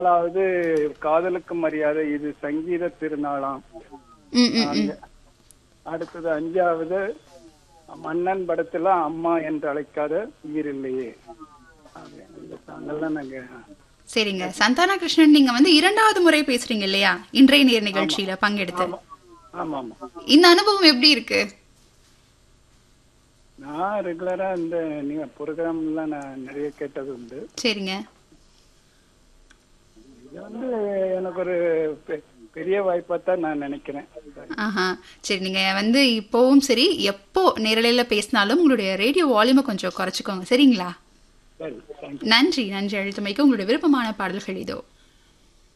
நாலாவது காதலுக்கு மரியாதை இது சங்கீத திருநாளாம் ம் ம் ம் அடுத்தது அஞ்சாவது மன்னன் படத்துல அம்மா என்று அழைக்காத உயிரில்லையே அது இந்த சாங்கெல்லாம் நாங்க சரிங்க சந்தானா கிருஷ்ணன் நீங்க வந்து இரண்டாவது முறை பேசுறீங்க இல்லையா இன்றைய நேர் நிகழ்ச்சியில பங்கெடுத்து ஆமா ஆமா இந்த அனுபவம் எப்படி இருக்கு நான் ரெகுலரா இந்த நீங்க ப்ரோக்ராம்லாம் நான் நிறைய கேட்டது உண்டு சரிங்க இது வந்து எனக்கு ஒரு பெ- பெரிய வாய்ப்பா தான் நான் நினைக்கிறேன் ஆஹா சரி நீங்க வந்து இப்போவும் சரி எப்போ நேரலையில பேசினாலும் உங்களுடைய ரேடியோ வால்யூமை கொஞ்சம் குறைச்சிக்கோங்க சரிங்களா சரி தேங்க்யூ நன்றி நன்றி அழுத்தமைக்கு உங்களுடைய விருப்பமான பாடல்கள் இதோ